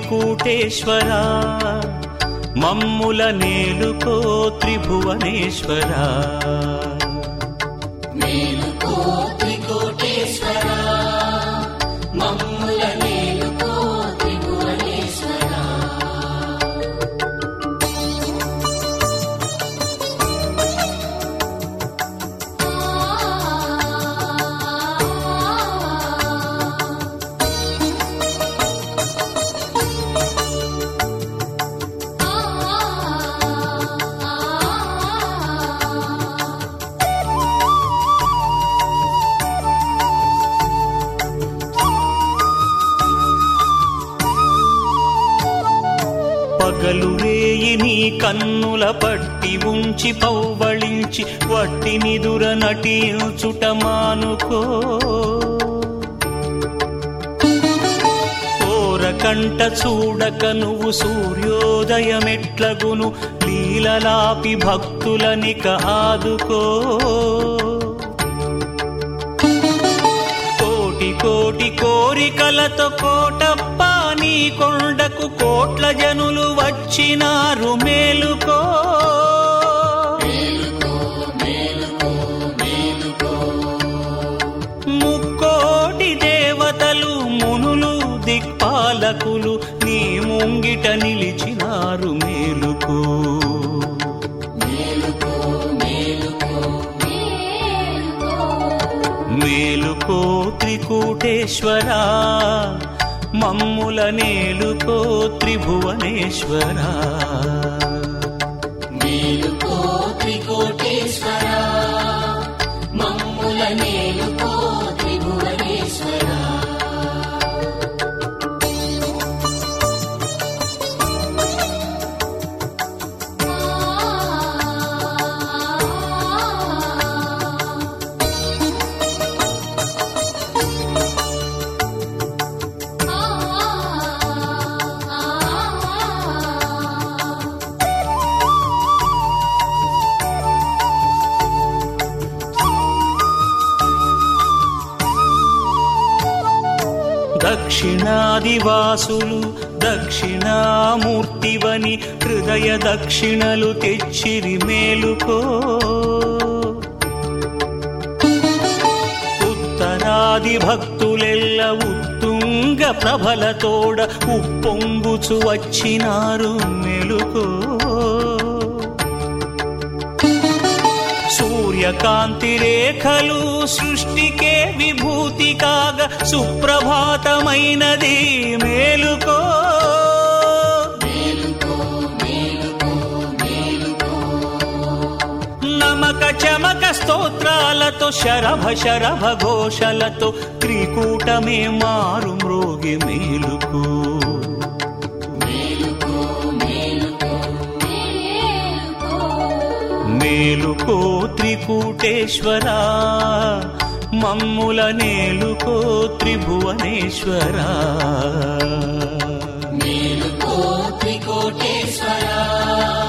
త్రికూటేశ్వరా మమ్ముల నేలుకో త్రిభువనేశ్వరా మేలుకో త్రికోటేశ్వరా మమ్ముల మేలుకో త్రిభువనేశ్వరా పగలు రేయి నీ కన్నుల పట్టి ఉంచి పౌవళించి వట్టి నిదుర నటించుట మానుకో ఓరకంట చూడక నువ్వు సూర్యోదయమెట్లగును లీలలాపి భక్తులనిక ఆదుకో కోటి కోటి కోరికలతో కోటప్ప నీ కొండకు కోట్ల జనులు వచ్చినారు మేలుకో ముక్కోటి దేవతలు మునులు దిక్పాలకులు నీ ముంగిట నిలిచినారు మేలుకో మేలుకో త్రికూటేశ్వరా మమ్ముల నేలుకో త్రిభువనేశ్వరా మేలుకో త్రికోటేశ్వరా మమ్ముల మేలుకో త్రిభువనేశ్వరా దక్షిణాదివాసులు దక్షిణామూర్తివని హృదయ దక్షిణలు తెచ్చిరి మేలుకో ఉత్తరాది భక్తులెల్ల ఉత్తుంగ ప్రభలతోడ ఉప్పొంగుచు వచ్చినారు మెలుకో సూర్యకాంతి రేఖలు సృష్టికే విభూతి కాగ సుప్రభాతమైనది మేలుకో నమక చమక స్తోత్రాలతో శరభ శరభ ఘోషలతో త్రికూటమే మారు మ్రోగి మేలుకో మేలుకో త్రికూటేశ్వరా మమ్ముల నేలుకో త్రిభువనేశ్వరా మేలుకో త్రికోటేశ్వరా